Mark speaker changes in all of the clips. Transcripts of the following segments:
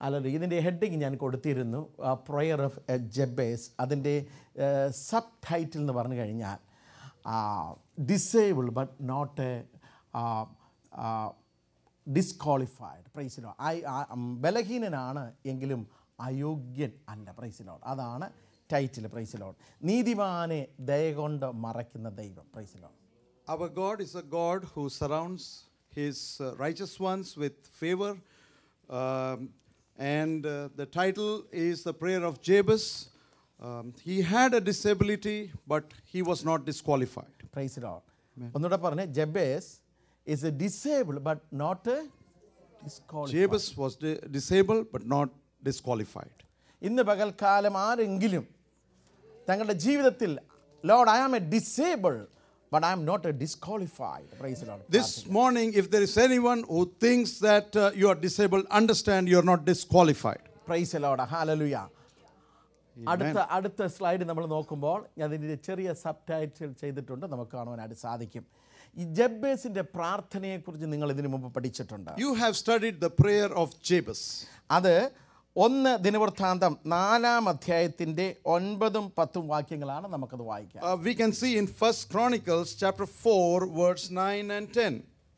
Speaker 1: അല്ലല്ലോ ഇതിൻ്റെ ഹെഡിങ് ഞാൻ കൊടുത്തിരുന്നു പ്രൊയർ ഓഫ് ജബേസ് അതിൻ്റെ സബ് ടൈറ്റിൽ എന്ന് പറഞ്ഞു കഴിഞ്ഞാൽ ഡിസേബിൾ ബട്ട് നോട്ട് ഡിസ്ക്വാളിഫൈഡ് പ്രൈസിലോ ഐ ബലഹീനനാണ് എങ്കിലും അയോഗ്യൻ അല്ല പ്രൈസിലോൺ അതാണ് ടൈറ്റിൽ പ്രൈസിലോൺ നീതിമാനെ ദയ കൊണ്ട് മറയ്ക്കുന്ന ദൈവം പ്രൈസിലോൺ
Speaker 2: Our God is a God who surrounds his uh, righteous ones with favor. Um, and uh, the title is The Prayer of Jabez. Um, he had a disability, but he was not disqualified.
Speaker 1: പ്രൈസിലോൺ ഒന്നുകൂടെ പറഞ്ഞേ Jabez is a disable but not disqualified
Speaker 2: Jabez was di- disabled, but not disqualified.
Speaker 1: ഇന്ന് പകൽക്കാലം ആരെങ്കിലും തങ്ങളുടെ ജീവിതത്തിൽ Lord I am a disable but I am not a disqualified praise Lord
Speaker 2: This morning, if there is anyone who thinks that uh, you are disabled, understand you are not disqualified.
Speaker 1: Praise Lord hallelujah അടുത്ത അടുത്ത slide നമ്മൾ നോക്കുമ്പോൾ അതിൻ്റെ ചെറിയ sub title ചെയ്തിട്ടുണ്ട് നമുക്ക് കാണുവാനായിട്ട് സാധിക്കും ഈ ജബ്ബേസിൻ്റെ പ്രാർത്ഥനയെക്കുറിച്ച് നിങ്ങൾ ഇതിനു മുമ്പ് പഠിച്ചിട്ടുണ്ട്
Speaker 2: You have studied the prayer of Jabez.
Speaker 1: അത് ഒന്ന് ദിനവൃത്താന്തം നാലാം അധ്യായത്തിൻ്റെ ഒൻപതും പത്തും വാക്യങ്ങളാണ് നമുക്കത് വായിക്കാം
Speaker 2: Uh, we can see in First Chronicles chapter 4, verse 9 and 10.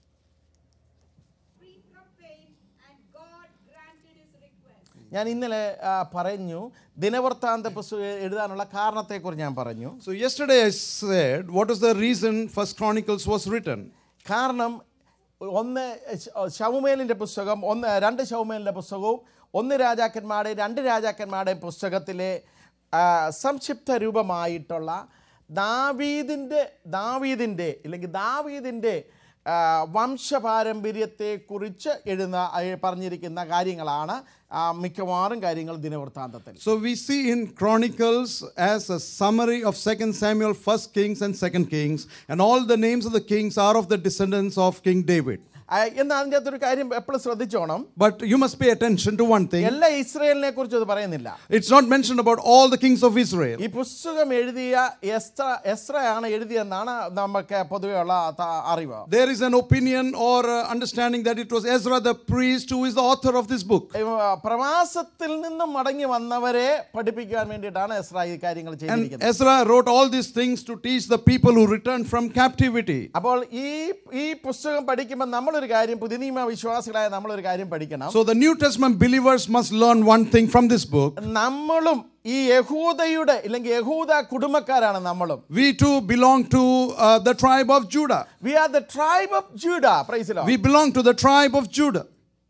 Speaker 3: free from pain, and God granted his request.
Speaker 1: ഞാൻ ഇന്നലെ ആ, പറഞ്ഞു ദിനവൃത്താന്ത പുസ്തകം എഴുതാനുള്ള കാരണത്തെക്കുറിച്ച് ഞാൻ പറഞ്ഞു
Speaker 2: So yesterday I said, what is the reason First Chronicles was written?
Speaker 1: കാരണം ഒന്ന് ശ- ശൗമേലിൻ്റെ പുസ്തകം ഒന്ന് രണ്ട് ശൗമേലിൻ്റെ പുസ്തകവും ഒന്ന് രാജാക്കന്മാരുടെ രണ്ട് രാജാക്കന്മാരുടെ പുസ്തകത്തിലെ ആ, സംക്ഷിപ്ത രൂപമായിട്ടുള്ള ദാവീദിൻ്റെ ദാവീദിൻ്റെ ഇല്ലെങ്കിൽ ദാവീദിൻ്റെ ആ, വംശപാരമ്പര്യത്തെക്കുറിച്ച് എഴുതുന്ന ആ, പറഞ്ഞിരിക്കുന്ന കാര്യങ്ങളാണ് ആ, മിക്കവാറും കാര്യങ്ങൾ ദിനവൃത്താന്തത്തിൽ
Speaker 2: So we see in Chronicles as a summary of 2 Samuel, 1 Kings, and 2 Kings, and all the names of the kings are of the descendants of King David.
Speaker 1: ആ, എന്നാൽ അതിൻ്റെ അകത്തൊരു കാര്യം എപ്പോഴും ശ്രദ്ധിച്ചോണം
Speaker 2: But you must pay attention to one thing.
Speaker 1: എല്ലാ ഇസ്രയേലിനെ കുറിച്ച് അത് പറയുന്നില്ല
Speaker 2: It's not mentioned about all the kings of Israel.
Speaker 1: ഈ പുസ്തകം എഴുതിയ എസ്ത്ര എസ്രയാണ് എഴുതിയെന്നാണ് നമുക്ക് പൊതുവെയുള്ള ത- അറിവ്
Speaker 2: There is an opinion or uh, understanding that it was Ezra the priest who is the author of this book.
Speaker 1: ഏ, പ്രവാസത്തിൽ നിന്നും മടങ്ങി വന്നവരെ പഠിപ്പിക്കാൻ വേണ്ടിയിട്ടാണ് എസ്ര ഈ കാര്യങ്ങൾ
Speaker 2: And
Speaker 1: ചെയ്തിരിക്കുന്നത്
Speaker 2: Ezra wrote all these things to teach the people who returned from captivity.
Speaker 1: അപ്പോൾ ഈ ഈ പുസ്തകം പഠിക്കുമ്പോൾ നമ്മളൊരു കാര്യം പുതിയ നിയമ വിശ്വാസികളായ നമ്മളൊരു കാര്യം പഠിക്കണം
Speaker 2: So the New Testament believers must learn one thing from this book.
Speaker 1: നമ്മളും ഈ യഹൂദയുടെ ഇല്ലെങ്കിൽ യഹൂദ കുടുംബക്കാരാണ് നമ്മളും
Speaker 2: We too belong to uh, the tribe of Judah.
Speaker 1: We are the tribe of Judah പ്രൈസിലോ
Speaker 2: We belong to the tribe of Judah.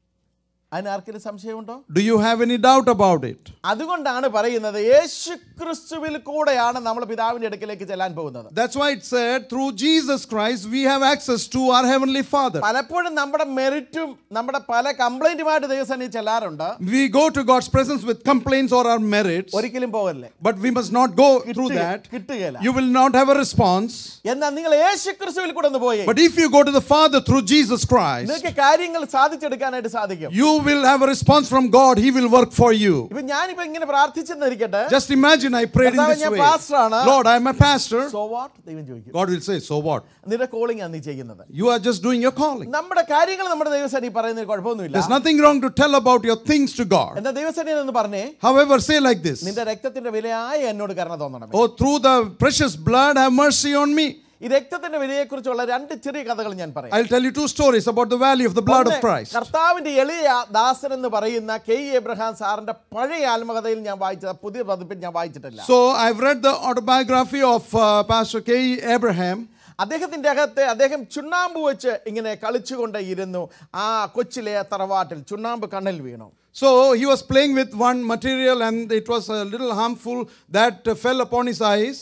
Speaker 1: അതിന് ആർക്കെങ്കിലും സംശയമുണ്ടോ
Speaker 2: Do you have any doubt about it?
Speaker 1: അതുകൊണ്ടാണ് പറയുന്നത് യേശു ക്രിസ്തുവിൽ കൂടെയാണ് നമ്മൾ പിതാവിന്റെ അടുക്കിലേക്ക് ചെല്ലാൻ പോകുന്നത്
Speaker 2: That's why it said, through Jesus Christ, we have access to our Heavenly Father.
Speaker 1: പലപ്പോഴും നമ്മുടെ മെറിറ്റും നമ്മുടെ പല കംപ്ലൈന്റുമായിട്ട് ദൈവസേനയിൽ ചെല്ലാറുണ്ട്
Speaker 2: We go to God's presence with complaints or our merits,
Speaker 1: ഒരിക്കലും പോകല്ലേ
Speaker 2: but we must not go through
Speaker 1: കിട്ടുക-
Speaker 2: that.
Speaker 1: കിട്ടുകയില്ല
Speaker 2: You will not have a response.
Speaker 1: എന്നാൽ നിങ്ങൾ യേശു ക്രിസ്തുവിൽ കൂടെ ഒന്ന് പോയി
Speaker 2: But if you go to the Father through Jesus Christ,
Speaker 1: നിങ്ങൾക്ക് കാര്യങ്ങൾ സാധിച്ചെടുക്കാനായിട്ട് സാധിക്കും
Speaker 2: you will have a response from God. He will work for you.
Speaker 1: ഇപ്പൊ ഞാനിപ്പോ ഇങ്ങനെ പ്രാർത്ഥിച്ചെന്നിരിക്കട്ടെ
Speaker 2: Just imagine I prayed in
Speaker 1: കർത്താവേ,
Speaker 2: this
Speaker 1: ഞാൻ
Speaker 2: way.
Speaker 1: പാസ്റ്ററാണ്.
Speaker 2: Lord, I am a pastor.
Speaker 1: So what ദൈവം ചോദിക്കും
Speaker 2: God will say, So what?
Speaker 1: നിന്റെ കോളിംഗ് ആണ് നീ ചെയ്യുന്നത്
Speaker 2: You are just doing your calling.
Speaker 1: നമ്മുടെ കാര്യങ്ങൾ നമ്മുടെ ദൈവസേനയിൽ പറയുന്നതിന് കുഴപ്പമൊന്നുമില്ല
Speaker 2: There's nothing wrong to tell about your things to God.
Speaker 1: എന്നാ ദൈവസേനയിൽ എന്ന് പറഞ്ഞേ
Speaker 2: However, say like this
Speaker 1: നിന്റെ രക്തത്തിന്റെ വിലയായ എന്നോട് കരുണ തോന്നണം
Speaker 2: Oh, through the precious blood, have mercy on me.
Speaker 1: ഈ രക്തത്തിന്റെ വിലയെക്കുറിച്ചുള്ള രണ്ട് ചെറിയ കഥകൾ ഞാൻ പറയാം
Speaker 2: I'll tell you two stories about the value of the blood of
Speaker 1: ഒന്ന്
Speaker 2: Christ.
Speaker 1: കർത്താവിന്റെ എളിയ ദാസൻ എന്ന് പറയുന്ന കെ ഇ എബ്രഹാം സാറിന്റെ പഴയ ആത്മകഥയിൽ ഞാൻ വായിച്ചത് പുതിയ പതിപ്പിൽ ഞാൻ വായിച്ചിട്ടില്ല
Speaker 2: So, I've read the autobiography of uh, Pastor K. E. Abraham.
Speaker 1: അദ്ദേഹത്തിന്റെ അകത്ത് അദ്ദേഹം ചുണ്ണാമ്പ് വെച്ച് ഇങ്ങനെ കളിച്ചുകൊണ്ട് ഇരുന്നു ആ കൊച്ചിലെ തറവാട്ടിൽ ചുണ്ണാമ്പ് കണ്ണിൽ വീണു
Speaker 2: So, he was playing with one material and it was a little harmful that uh, fell upon his eyes.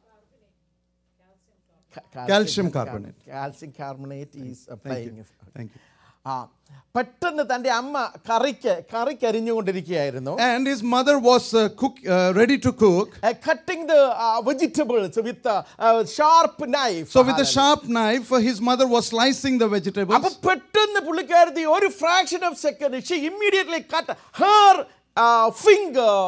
Speaker 2: Calcium carbonate.
Speaker 1: Calcium carbonate is playing
Speaker 2: Thank you.
Speaker 1: ആ പെട്ടെന്ന് തന്റെ അമ്മ കറിക്ക് കറിക്ക് അരിഞ്ഞുകൊണ്ടിരിക്കുകയായിരുന്നു
Speaker 2: And his mother was uh, cook, uh, ready to cook.
Speaker 1: Cutting the vegetables with sharp knife
Speaker 2: So, with a sharp knife, uh, his mother was slicing the
Speaker 1: അപ്പൊ
Speaker 2: vegetables.
Speaker 1: പെട്ടെന്ന് പുള്ളിക്കാരത്തി ഒരു fraction of second she immediately cut her finger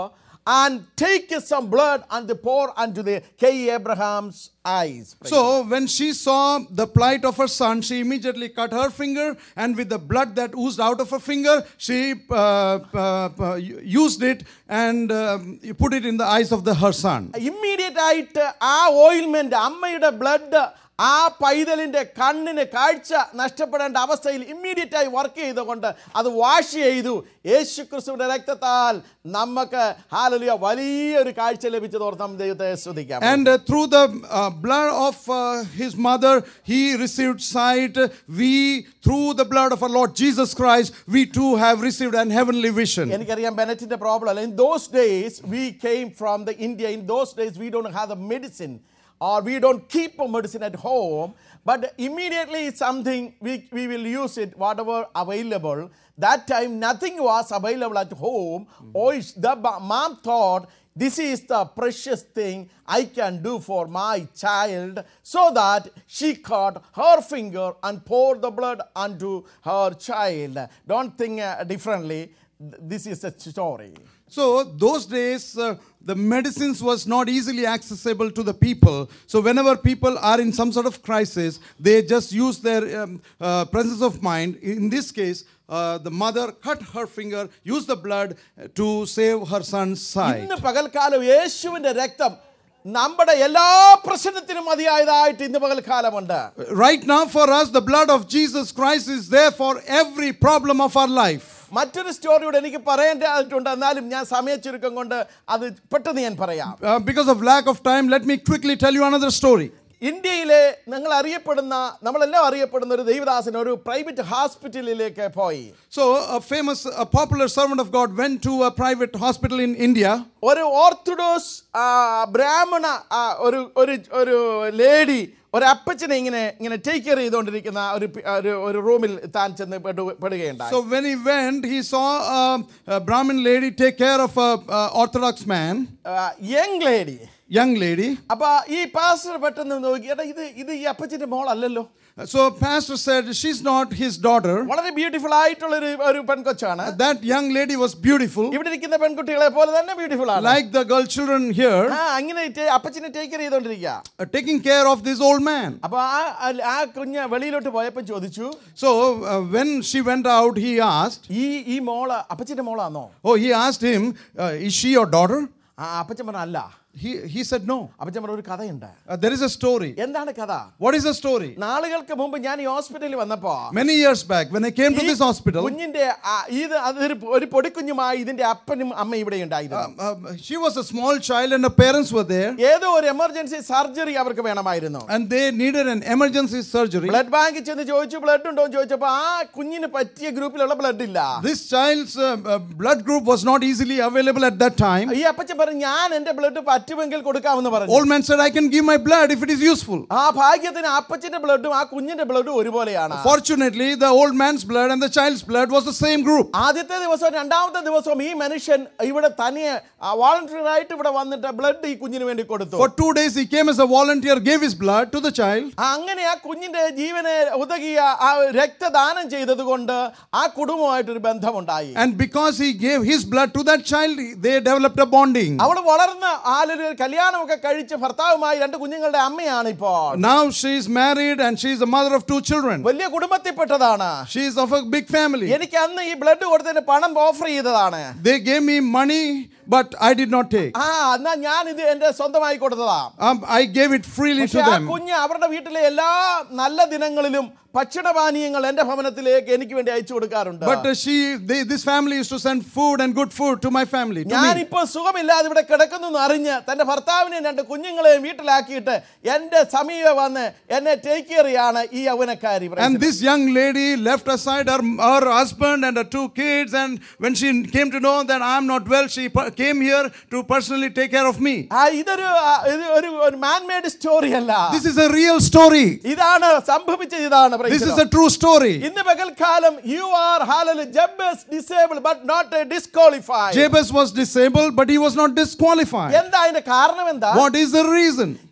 Speaker 1: and take some blood and pour unto the K. Abraham's eyes.
Speaker 2: So when she saw the plight of her son, she immediately cut her finger, and with the blood that oozed out of her finger, she uh, uh, uh, used it and um, put it in the eyes of the, her son.
Speaker 1: Immediate ആയിട്ട് ആ ഓയിൽമെന്റ് അമ്മയുടെ blood ആ പൈതലിന്റെ കണ്ണിന് കാഴ്ച നഷ്ടപ്പെടേണ്ട അവസ്ഥയിൽ immediate ആയി work ചെയ്തുകൊണ്ട് അത് വാഷ് ചെയ്തു യേശു ക്രിസ്തുവിന്റെ രക്തത്താൽ നമുക്ക് ഹാലലിയ വലിയൊരു കാഴ്ച ലഭിച്ചതോർത്ത് നാം ദൈവത്തെ സ്തുതിക്കാം
Speaker 2: And uh, through the uh, blood of uh, his mother, he received sight. We, through the blood of our Lord Jesus Christ, we too have received an heavenly vision.
Speaker 1: എനിക്കറിയാം ബെനറ്റിന്റെ പ്രോബ്ലം അല്ല in those days we came from the India in those days we don't have a medicine or we don't keep a medicine at home but immediately something we, we will use it whatever available that time nothing was available at home or the ba- mom thought this is the precious thing I can do for my child so that she cut her finger and poured the blood unto her child. Don't think uh, differently. Th- This is a story.
Speaker 2: So those days, uh, the medicines was not easily accessible to the people. So whenever people are in some sort of crisis, they just use their um, uh, presence of mind. In this case, uh, the mother cut her finger, used the blood uh, to save her son's sight.
Speaker 1: ഇന്ന് പകൽക്കാലം യേശുവിന്റെ രക്തം നമ്മുടെ എല്ലാ പ്രശ്നത്തിനും മതിയായതായിട്ട് ഇന്ന് പകൽക്കാലമുണ്ട്
Speaker 2: Right now, for us, the blood of Jesus Christ is there for every problem of our life.
Speaker 1: മറ്റൊരു സ്റ്റോറിയോട് എനിക്ക് പറയേണ്ടതായിട്ടുണ്ട് എന്നാലും ഞാൻ സമയ ചുരുക്കം കൊണ്ട് അത് പെട്ടെന്ന് ഞാൻ പറയാം
Speaker 2: Uh, because of lack of time, let me quickly tell you another story.
Speaker 1: ഇന്ത്യയിലെ നിങ്ങൾ അറിയപ്പെടുന്ന നമ്മളെല്ലാം അറിയപ്പെടുന്ന ഒരു ദൈവദാസൻ ഒരു പ്രൈവറ്റ് ഹോസ്പിറ്റലിലേക്ക് പോയി
Speaker 2: So, a famous, a popular servant of God went to a private hospital in India.
Speaker 1: ഒരു ഓർത്തഡോക്സ് ആ, ബ്രാഹ്മണ ആ, ഒരു ഒരു ഒരു ലേഡി ഒരു അപ്പച്ചനെ ഇങ്ങനെ ഇങ്ങനെ ടേക്ക് കെയർ ചെയ്തുകൊണ്ടിരിക്കുന്ന ഒരു പി- ഒരു ഒരു റൂമിൽ താൻ ചെന്ന് പെടു- പെടുകയുണ്ടായി
Speaker 2: So when he went, he saw a, a Brahmin lady take care of a, a Orthodox man,
Speaker 1: young lady
Speaker 2: young lady.
Speaker 1: അപ്പൊ ഈ പാസ്റ്റർ പെട്ടെന്ന് നോക്കി എടാ ഇത് ഇത് ഈ അപ്പച്ചന്റെ മോളല്ലല്ലോ
Speaker 2: So pastor said, she's not his daughter.
Speaker 1: വളരെ ബ്യൂട്ടിഫുൾ ആയിട്ടുള്ള ഒരു ഒരു പെൺകൊച്ചാണ്
Speaker 2: That young lady was beautiful,
Speaker 1: ഇവിടെ ഇരിക്കുന്ന പെൺകുട്ടികളെ പോലെ തന്നെ ബ്യൂട്ടിഫുൾ ആണ്
Speaker 2: like the girl children here,
Speaker 1: ആ അങ്ങനെ ടേ- അപ്പച്ചനെ ടേക്ക് കെയർ ചെയ്തോണ്ടിരിക്കുക
Speaker 2: uh, taking care of this old man.
Speaker 1: അപ്പൊ ആ ആ- ആ കുഞ്ഞ് വെളിയിലോട്ട് പോയപ്പോ ചോദിച്ചു
Speaker 2: So uh, when she went out, he asked,
Speaker 1: ഈ ഈ മോള് അപ്പച്ചന്റെ മോളാണോ
Speaker 2: oh, he asked him, uh, is she your daughter?
Speaker 1: ആ അപ്പച്ചൻ പറഞ്ഞ അല്ല
Speaker 2: He, he said no.
Speaker 1: അപ്പച്ചൻ പറഞ്ഞ ഒരു കഥയുണ്ട്
Speaker 2: Uh, there is a story.
Speaker 1: എന്താണ് കഥ
Speaker 2: What is the story?
Speaker 1: നാളുകൾക്ക് മുമ്പ് ഞാൻ ഈ ഹോസ്പിറ്റലിൽ വന്നപ്പോ
Speaker 2: Many years back, when I came to
Speaker 1: ഈ
Speaker 2: this hospital,
Speaker 1: കുഞ്ഞിന്റെ ആ, ഇത് അതൊരു ഒരു പൊടിക്കുഞ്ഞുമായി ഇതിന്റെ അപ്പനും അമ്മ ഇവിടെ ഉണ്ടായിരുന്നു
Speaker 2: um, um, she was a small child and her parents were there.
Speaker 1: ഏതോ ഒരു എമർജൻസി സർജറി അവർക്ക് വേണമായിരുന്നു
Speaker 2: and they needed an emergency surgery.
Speaker 1: Blood ബാങ്കിൽ ചെന്ന് ചോദിച്ചു ബ്ലഡ് ഉണ്ടോ എന്ന് ചോദിച്ചപ്പോ ആ കുഞ്ഞിന് പറ്റിയ ഗ്രൂപ്പിലുള്ള ബ്ലഡ് ഇല്ല
Speaker 2: This child's uh, uh, blood group was not easily available at that time.
Speaker 1: ഈ അപ്പച്ചൻ പറഞ്ഞു ഞാൻ എന്റെ ബ്ലഡ് പറ്റുമെങ്കിൽ കൊടുക്കാമെന്ന് പറഞ്ഞു
Speaker 2: Old man said, I can give my blood if it is useful.
Speaker 1: ആ ഭാഗ്യത്തിന് അപ്പച്ചന്റെ ബ്ലഡും ആ കുഞ്ഞിന്റെ ബ്ലഡും ഒരുപോലെയാണ്
Speaker 2: Fortunately, the old man's blood and the child's blood was the same group.
Speaker 1: ആദ്യത്തെ ദിവസവും രണ്ടാമത്തെ ദിവസവും ഈ മനുഷ്യൻ ഇവിടെ തനിയെ വാളണ്ടറി ആയിട്ട് ഇവിടെ വന്നിട്ട് ബ്ലഡ് ഈ കുഞ്ഞിന് വേണ്ടി കൊടുത്തു
Speaker 2: For two days, he came as a volunteer, gave his blood to the child.
Speaker 1: ആ, അങ്ങനെ ആ കുഞ്ഞിന്റെ ജീവനെ ഉതകിയ ആ രക്തദാനം ചെയ്തത് കൊണ്ട് ആ കുടുംബമായിട്ടൊരു ബന്ധമുണ്ടായി
Speaker 2: And because he gave his blood to that child, they developed a bonding.
Speaker 1: അവൾ വളർന്ന് ആലൊരു കല്യാണമൊക്കെ കഴിച്ച് ഭർത്താവുമായി രണ്ട് കുഞ്ഞുങ്ങളുടെ അമ്മയാണ് ഇപ്പോൾ
Speaker 2: Now she is married and she is the mother of two children.
Speaker 1: വലിയ കുടുംബത്തിൽപ്പെട്ടതാണ്
Speaker 2: She is of a big family.
Speaker 1: എനിക്ക് അന്ന് ഈ ബ്ലഡ് കൊടുത്തതിന് പണം ഓഫർ ചെയ്തതാണ്
Speaker 2: They gave me money, but I did not take.
Speaker 1: ആ എന്നാ ഞാൻ ഇത് എന്റെ സ്വന്തമായി കൊടുത്തതാ
Speaker 2: Um, I gave it freely to
Speaker 1: പക്ഷെ ആ
Speaker 2: them.
Speaker 1: കുഞ്ഞ് അവരുടെ വീട്ടിലെ എല്ലാ നല്ല ദിനങ്ങളിലും ഭക്ഷണപാനീയങ്ങൾ എന്റെ ഭവനത്തിലേക്ക് എനിക്ക് വേണ്ടി അയച്ചു കൊടുക്കാറുണ്ട്
Speaker 2: But uh, she, they, this family used to send food and good food to my family. To me.
Speaker 1: ഞാനിപ്പോ സുഖമില്ലാതെ ഇവിടെ കിടക്കുന്നു എന്ന് അറിഞ്ഞ് തന്റെ ഭർത്താവിനെയും രണ്ട് കുഞ്ഞുങ്ങളെയും വീട്ടിലാക്കിയിട്ട് എന്റെ സമീപ വന്ന് എന്നെ ടേക്ക് കെയർ ചെയ്യാണ് ഈ യൗവനക്കാരി
Speaker 2: And this young lady left aside her, her husband and her two kids. And when she came to know that I am not well, she per- came here to personally take care of me.
Speaker 1: ആ ഇതൊരു ആ, ഇത് ഒരു ഒരു man made story അല്ല
Speaker 2: This is a real story.
Speaker 1: ഇതാണ് സംഭവിച്ചത് ഇതാണ് praise
Speaker 2: This
Speaker 1: the
Speaker 2: is
Speaker 1: Lord.
Speaker 2: a true story.
Speaker 1: ഇന്ന് പകൽക്കാലം യു ആർ ഹാലല് Jabez disable but not disqualified
Speaker 2: Jabez was disabled, but he was not disqualified.
Speaker 1: എന്താ അതിന്റെ കാരണം എന്താ
Speaker 2: What is the reason?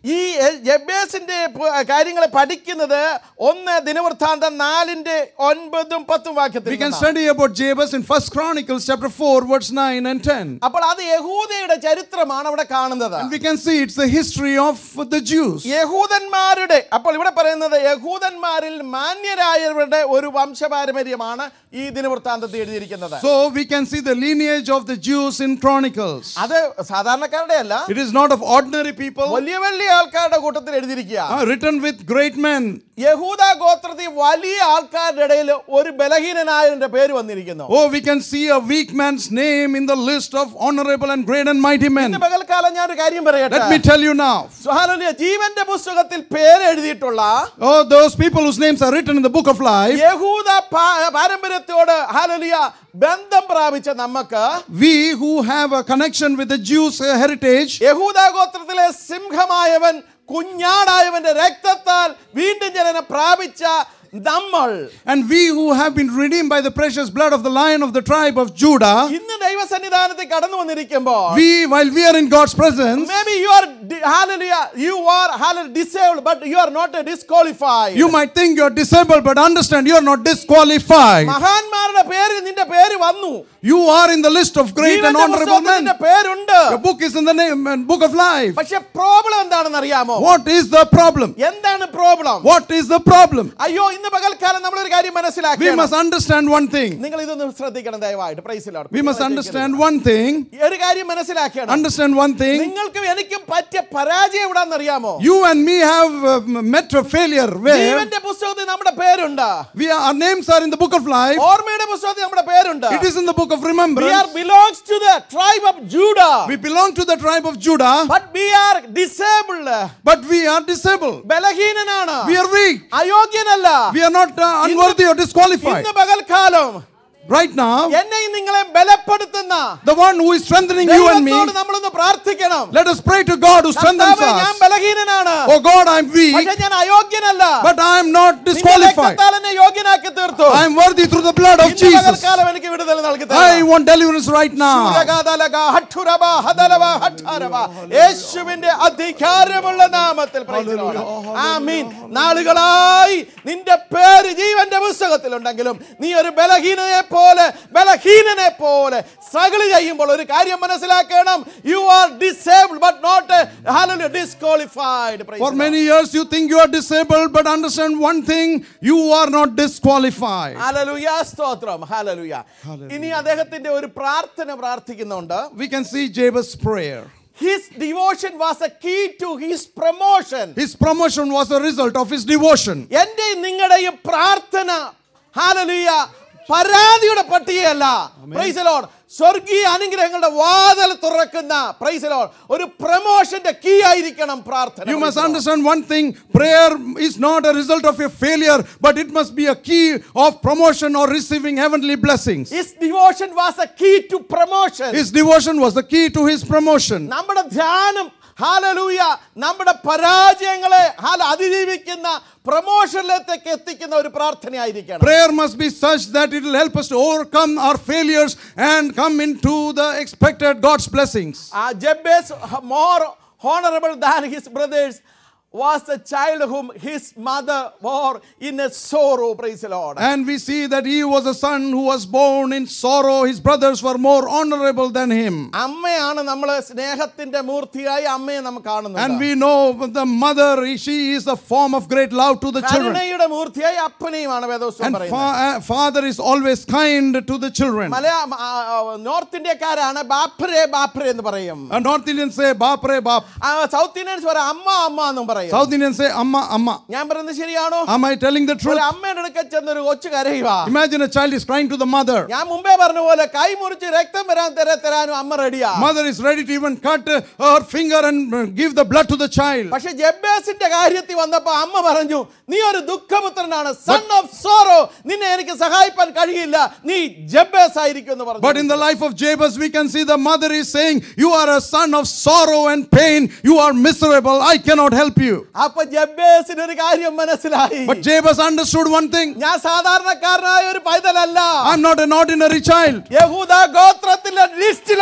Speaker 1: ഈ എ- ജബ്ബേസിന്റെ പ- കാര്യങ്ങൾ പഠിക്കുന്നത് ഒന്ന് ദിനവൃത്താന്തം നാലിന്റെ ഒൻപതും പത്തും വാക്യത്തിൽ
Speaker 2: We can
Speaker 1: നിന്നാണ്.
Speaker 2: study about Jabez in First Chronicles chapter 4, verse 9 and 10.
Speaker 1: അപ്പോൾ അത് യഹൂദയുടെ ചരിത്രമാണ് അവിടെ കാണുന്നത്
Speaker 2: And we can see it's the history of the Jews.
Speaker 1: യഹൂദന്മാരുടെ അപ്പോൾ ഇവിടെ പറയുന്നത് യഹൂദന്മാരിൽ മാന്യരായവരുടെ ഒരു വംശപാരമ്പര്യമാണ് ഈ ദിനവൃത്താന്തത്തിൽ എഴുതിയിരിക്കുന്നത്
Speaker 2: So we can see the lineage of the Jews in Chronicles.
Speaker 1: അത് സാധാരണക്കാരുടെ അല്ല
Speaker 2: It is not of ordinary people,
Speaker 1: വലിയ വലിയ ആൾക്കാരുടെ കൂട്ടത്തിൽ എഴുതിയിരിക്കുക
Speaker 2: uh, written with great men.
Speaker 1: യഹൂദ ഗോത്രത്തിൽ വലിയ ആൾക്കാരുടെ ഇടയിൽ ഒരു ബലഹീനനായതിന്റെ പേര് വന്നിരിക്കുന്നു
Speaker 2: Oh, we can see a weak man's name in the list of honorable and great and mighty men.
Speaker 1: ഇന്ന് പകൽക്കാലം ഞാൻ ഒരു കാര്യം പറയട്ടെ
Speaker 2: Let me tell you now.
Speaker 1: സുഹാലലിയ ജീവന്റെ പുസ്തകത്തിൽ പേര് എഴുതിയിട്ടുള്ള
Speaker 2: Oh, those people whose names are written in the book of life,
Speaker 1: യഹൂദ പാ- പാരമ്പര്യത്തോട് ഹാലലിയ ബന്ധം പ്രാപിച്ച നമുക്ക്
Speaker 2: we who have a connection with the Jews' uh, heritage,
Speaker 1: യഹൂദ ഗോത്രത്തിലെ സിംഹമായവൻ കുഞ്ഞാടായവന്റെ രക്തത്താൽ വീണ്ടും ജനന പ്രാപിച്ച നമ്മൾ
Speaker 2: and we who have been redeemed by the precious blood of the lion of the tribe of Judah,
Speaker 1: ഇന്ന് ദൈവസന്നിധാനത്തിൽ കടന്നു വന്നിരിക്കുമ്പോൾ
Speaker 2: we, while we are in God's presence,
Speaker 1: Maybe you are, di- hallelujah, you are, hallelujah, disabled, but you are not uh, disqualified.
Speaker 2: you might think you're disabled, but understand you're not disqualified.
Speaker 1: മഹാന്മാരുടെ പേര് നിന്റെ പേര് വന്നു
Speaker 2: You are in the list of great and
Speaker 1: ജീവന്റെ
Speaker 2: honorable
Speaker 1: പുസ്തകത്തിൽ
Speaker 2: men.
Speaker 1: നിന്റെ പേരുണ്ട്
Speaker 2: Your book is in the name and book of life.
Speaker 1: പക്ഷെ പ്രോബ്ലം എന്താണെന്ന് അറിയാമോ
Speaker 2: What is the problem?
Speaker 1: എന്താണ് problem
Speaker 2: What is the problem?
Speaker 1: അയ്യോ ഇന്ന് പകൽക്കാലം നമ്മളൊരു കാര്യം
Speaker 2: We
Speaker 1: മനസ്സിലാക്കി
Speaker 2: must understand one thing.
Speaker 1: നിങ്ങൾ ഇതൊന്ന് ശ്രദ്ധിക്കണം ദയവായിട്ട് പ്രൈസിലാണ്
Speaker 2: We must understand one thing.
Speaker 1: ഒരു കാര്യം മനസ്സിലാക്കണം
Speaker 2: Understand one thing.
Speaker 1: നിങ്ങൾക്കും എനിക്കും പറ്റിയ പരാജയം എവിടാന്ന് അറിയാമോ
Speaker 2: You and me have uh, met a failure where
Speaker 1: ജീവന്റെ പുസ്തകത്തിൽ നമ്മുടെ പേരുണ്ട്
Speaker 2: we are, our names are in the book of life.
Speaker 1: ഓർമ്മയുടെ പുസ്തകത്തിൽ നമ്മുടെ പേരുണ്ട്
Speaker 2: It is in the book of
Speaker 1: We are
Speaker 2: remembrance.
Speaker 1: belongs to the tribe of Judah.
Speaker 2: We belong to the tribe of Judah,
Speaker 1: But we are disabled.
Speaker 2: but we are disabled.
Speaker 1: ബലഹീനനാണ്
Speaker 2: We are weak.
Speaker 1: അയോഗ്യനല്ല
Speaker 2: We are not uh, unworthy or disqualified.
Speaker 1: ഇന്ന് പകൽക്കാലം
Speaker 2: Right now,
Speaker 1: എന്നെയും നിങ്ങളെ ബലപ്പെടുത്തുന്ന
Speaker 2: the one who is strengthening you and me,
Speaker 1: ദൈവത്തോട് നമ്മളൊന്ന് പ്രാർത്ഥിക്കണം
Speaker 2: let us pray to God who strengthens
Speaker 1: കർത്താവേ, ഞാൻ
Speaker 2: us.
Speaker 1: ബലഹീനനാണ്
Speaker 2: Oh God, I'm weak,
Speaker 1: പക്ഷെ ഞാൻ അയോഗ്യനല്ല
Speaker 2: but I am not
Speaker 1: നിന്റെ
Speaker 2: disqualified.
Speaker 1: രക്തത്താൽ എന്നെ യോഗ്യനാക്കി തീർത്തു
Speaker 2: I am worthy through the blood of
Speaker 1: ഇന്ന്
Speaker 2: Jesus.
Speaker 1: പകൽക്കാലം എനിക്ക് വിടുതൽ നൽകി
Speaker 2: I want deliverance right now.
Speaker 1: ശൂരഗാതലഗ, ഹഠുരബ, ഹദലവ, ഹഠാരവ. യേശുവിന്റെ അധികാരമുള്ള നാമത്തിൽ praise the Lord. ആമീൻ നാളുകളായി നിന്റെ പേര് ജീവന്റെ പുസ്തകത്തിലുണ്ടെങ്കിലും നീ ഒരു ബലഹീനനെ പോലെ ബലഹീനനെ പോലെ സ്ട്രഗിൾ ചെയ്യുമ്പോൾ ഒരു കാര്യം മനസ്സിലാക്കണം you are disabled but not disqualified
Speaker 2: For many years you think you are disabled, but understand one thing, you are not disqualified.
Speaker 1: Hallelujah സ്തോത്രം ഹല്ലേലൂയ ഇനി അദ്ദേഹത്തിന്റെ ഒരു പ്രാർത്ഥന പ്രാർത്ഥിക്കുന്നുണ്ട്
Speaker 2: We can see Jabez's prayer.
Speaker 1: His devotion was a key to his promotion.
Speaker 2: His promotion was a result of his devotion.
Speaker 1: എന്റെയും നിങ്ങളുടെയും പ്രാർത്ഥന ഹാലലിയ പരാതിയുടെ പട്ടികയല്ല പ്രൈസലോൺ സ്വർഗീയ അനുഗ്രഹങ്ങളുടെ വാതിൽ തുറക്കുന്ന പ്രൈസലോൺ ഒരു പ്രൊമോഷന്റെ കീ ആയിരിക്കണം പ്രാർത്ഥന
Speaker 2: You must
Speaker 1: Praise the Lord.
Speaker 2: understand one thing prayer is not a result of your failure, but it must be a key of promotion or receiving heavenly blessings.
Speaker 1: His devotion was a key to promotion.
Speaker 2: His devotion was the key to his promotion.
Speaker 1: നമ്മുടെ ധ്യാനം hallelujah നമ്മുടെ പരാജയങ്ങളെ ഹാല അതിജീവിക്കുന്ന പ്രൊമോഷനിലേക്ക് എത്തിക്കുന്ന ഒരു പ്രാർത്ഥനയായിരിക്കണം
Speaker 2: Prayer must be such that it will help us to overcome our failures and come into the expected God's blessings.
Speaker 1: Uh, Jabez, more honorable than his brothers, was the child whom his mother bore in a sorrow. Praise the Lord.
Speaker 2: And we see that he was a son who was born in sorrow. His brothers were more honorable than him.
Speaker 1: അമ്മയാണ് നമ്മൾ സ്നേഹത്തിന്റെ മൂർത്തിയായി അമ്മയെ നാം
Speaker 2: And
Speaker 1: കാണുന്നത്
Speaker 2: we know the mother, she is a form of great love to the children.
Speaker 1: കരുണയുടെ മൂർത്തിയായി അപ്പനെയുമാണ് വേദോസ്വം
Speaker 2: And
Speaker 1: പറയുന്നത്
Speaker 2: fa- uh, father is always kind to the children.
Speaker 1: മലയാ ആ, ആ, നോർത്ത് ഇന്ത്യക്കാരാണ് ബാപ്പരെ ബാപ്പരെ എന്ന് പറയും
Speaker 2: A North Indians say Bapre Bap.
Speaker 1: ആ, South Indians പറയും അമ്മ അമ്മ എന്നും പറയും
Speaker 2: South Indians say Amma Amma.
Speaker 1: ഞാൻ പറയുന്നത് ശരിയാണോ
Speaker 2: Am I telling the truth?
Speaker 1: ഒരു അമ്മയുടെ അടുക്ക ചെന്നൊരു കൊച്ചു കരയുവാ
Speaker 2: Imagine a child is crying to the mother.
Speaker 1: ഞാൻ മുമ്പേ പറഞ്ഞ പോലെ കൈ മുറിച്ച് രക്തം വരാൻ തരാ തരാനും അമ്മ റെഡിയാ
Speaker 2: Mother is ready to even cut uh, her finger and uh, give the blood to the child.
Speaker 1: പക്ഷെ ജബ്ബേസിന്റെ കാര്യത്തിൽ വന്നപ്പോ അമ്മ പറഞ്ഞു നീ ഒരു ദുഃഖപുത്രനാണ് സൺ ഓഫ് സോറോ നിന്നെ എനിക്ക് സഹായിക്കാൻ കഴിയില്ല നീ ജബ്ബേസ് ആയിരിക്കും എന്ന്
Speaker 2: But in
Speaker 1: പറഞ്ഞു
Speaker 2: the life of Jabez, we can see the mother is saying, You are a son of sorrow and pain. You are miserable. I cannot help you.
Speaker 1: അപ്പൊ ജബ്ബേസിന് ഒരു കാര്യം മനസ്സിലായി
Speaker 2: But Jabez understood one thing
Speaker 1: ഞാൻ സാധാരണക്കാരനായ ഒരു പൈതലല്ല
Speaker 2: I'm not an ordinary child.
Speaker 1: യഹൂദ ഗോത്രത്തിന്റെ ലിസ്റ്റിലുള്ളവനാണ്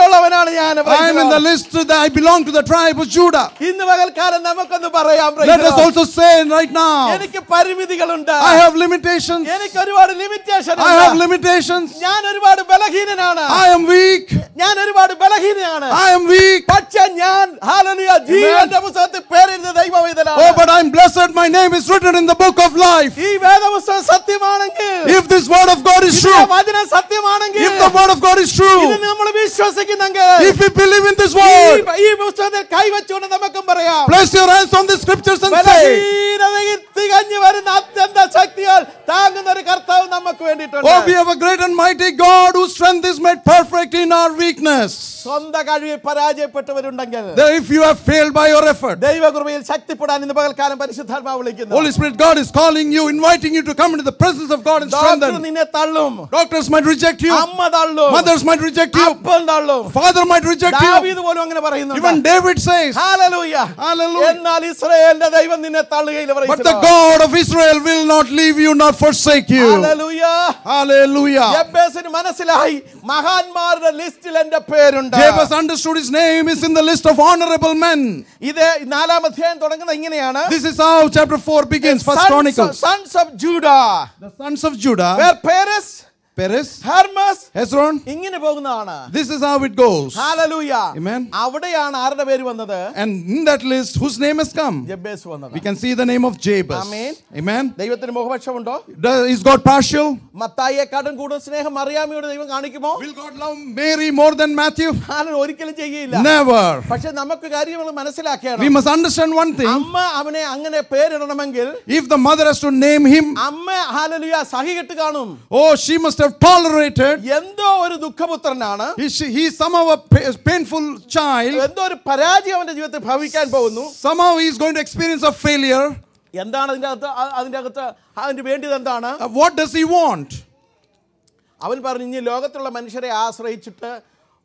Speaker 1: ഞാൻ
Speaker 2: I
Speaker 1: praise
Speaker 2: am
Speaker 1: the
Speaker 2: in the
Speaker 1: Lord.
Speaker 2: list that I belong to the tribe of Judah.
Speaker 1: ഇന്ന് പകൽക്കാലം നമുക്കൊന്ന് പറയാം praise
Speaker 2: Let
Speaker 1: the
Speaker 2: us
Speaker 1: Lord.
Speaker 2: also say right now,
Speaker 1: എനിക്ക് പരിമിതികളുണ്ട്
Speaker 2: I have limitations.
Speaker 1: എനിക്ക് ഒരുപാട് ലിമിറ്റേഷൻ
Speaker 2: I have limitations.
Speaker 1: ഞാൻ ഒരുപാട് ബലഹീനനാണ്
Speaker 2: I am weak.
Speaker 1: ഞാൻ ഒരുപാട് ബലഹീനനാണ്
Speaker 2: I am weak.
Speaker 1: പക്ഷെ ഞാൻ ഹല്ലേലൂയ ജീവന്റെ പുസ്തകത്തിൽ പേരെഴുതിയ ദൈവവേദനാണ്
Speaker 2: Oh, but I'm blessed. My name is written in the book of life.
Speaker 1: ഈ വേദപുസ്തകം സത്യമാണെങ്കിൽ
Speaker 2: If this word of God is
Speaker 1: ഇതിലെ
Speaker 2: true,
Speaker 1: വചനം സത്യമാണെങ്കിൽ
Speaker 2: if the word of God is
Speaker 1: ഇത്
Speaker 2: true,
Speaker 1: നമ്മൾ വിശ്വസിക്കുന്നെങ്കിൽ
Speaker 2: if we believe in this
Speaker 1: ഈ
Speaker 2: word,
Speaker 1: ഈ പുസ്തകത്തിൽ കൈവച്ചുകൊണ്ട് നമുക്കും പറയാം
Speaker 2: place your hands on the scriptures and say,
Speaker 1: ബലഹീനതയിൽ തികഞ്ഞു വരുന്ന അത്യന്ത ശക്തിയാൽ താങ്ങുന്ന ഒരു കർത്താവ് നമുക്ക് വേണ്ടിയിട്ടുണ്ട്
Speaker 2: Oh, we have a great and mighty God whose strength is made perfect in our weakness.
Speaker 1: സ്വന്തം കഴിവിൽ പരാജയപ്പെട്ടവരുണ്ടെങ്കിൽ
Speaker 2: That if you have failed by your effort,
Speaker 1: ദൈവകൃപയിൽ ശക്തിപ്പെടാൻ ഇന്ന് പകൽക്കാലം പരിശുദ്ധാത്മാവ് വിളിക്കുന്നു
Speaker 2: Holy Spirit, God is calling you, inviting you to come into the presence of God and
Speaker 1: doctor
Speaker 2: strengthen.
Speaker 1: നിന്നെ തള്ളും
Speaker 2: Doctors might reject you,
Speaker 1: അമ്മ തള്ളും
Speaker 2: mothers might reject you,
Speaker 1: അപ്പൻ തള്ളും
Speaker 2: father might reject you.
Speaker 1: ദാവീദ് പോലും അങ്ങനെ പറയുന്നുണ്ട്
Speaker 2: Even David says,
Speaker 1: hallelujah.
Speaker 2: Hallelujah.
Speaker 1: എന്നാൽ ഇസ്രായേലിന്റെ ദൈവം നിന്നെ തള്ളുകയില്ല
Speaker 2: But
Speaker 1: praise
Speaker 2: the
Speaker 1: the Lord.
Speaker 2: God of Israel will not leave you nor forsake you.
Speaker 1: Hallelujah.
Speaker 2: Hallelujah.
Speaker 1: യബ്ബേസിന് മനസ്സിലായി മഹാന്മാരുടെ ലിസ്റ്റിൽ എന്റെ പേരുണ്ട്
Speaker 2: Jabez understood his name is in the list of honorable men.
Speaker 1: ഇത് നാലാം അധ്യായം തുടങ്ങുന്നത് ഇങ്ങനെയാണ്
Speaker 2: This is how chapter 4 begins, First Chronicles.
Speaker 1: Sons of ജൂഡ
Speaker 2: The sons of Judah,
Speaker 1: where Perez
Speaker 2: Perez,
Speaker 1: Hermes
Speaker 2: Hezron.
Speaker 1: ഇങ്ങനെ പോകുന്നതാണ്
Speaker 2: This is how it goes.
Speaker 1: Hallelujah
Speaker 2: Amen.
Speaker 1: അവിടെയാണ് ആരുടെ പേര് വന്നത്
Speaker 2: And in that list, whose name has come?
Speaker 1: ജബ്ബേസ് വന്നത്
Speaker 2: We can see the name of Jabez.
Speaker 1: Amen.
Speaker 2: Amen.
Speaker 1: ദൈവത്തിന് മുഖപക്ഷമുണ്ടോ
Speaker 2: Does- Is God partial?
Speaker 1: മത്തായിയെക്കാട്ടും കൂടുതൽ സ്നേഹം മറിയാമിയോട് ദൈവം കാണിക്കുമോ
Speaker 2: Will God love Mary more than Matthew?
Speaker 1: ഹാലൻ ഒരിക്കലും ചെയ്യില്ല
Speaker 2: Never.
Speaker 1: പക്ഷെ നമുക്ക് കാര്യങ്ങൾ
Speaker 2: We
Speaker 1: മനസ്സിലാക്കണം
Speaker 2: must understand one thing.
Speaker 1: അമ്മ അവനെ അങ്ങനെ പേരിടണമെങ്കിൽ
Speaker 2: If the mother has to name him,
Speaker 1: അമ്മ ഹാലലുയ സഹികെട്ട് കാണും
Speaker 2: oh, she must have tolerated.
Speaker 1: എന്തോ ഒരു ദുഃഖപുത്രനാണ്
Speaker 2: He, she, he is somehow a pa- painful child.
Speaker 1: എന്തോ ഒരു പരാജയം അവന്റെ ജീവിതത്തിൽ ഭവിക്കാൻ പോകുന്നു
Speaker 2: Somehow he is going to experience a failure.
Speaker 1: എന്താണ് അതിന്റെ അകത്ത് അ- അതിന്റെ അകത്ത് അതിന് വേണ്ടിയത് എന്താണ്
Speaker 2: Uh, what does he want?
Speaker 1: അവൻ പറഞ്ഞു ഇനി ലോകത്തുള്ള മനുഷ്യരെ ആശ്രയിച്ചിട്ട്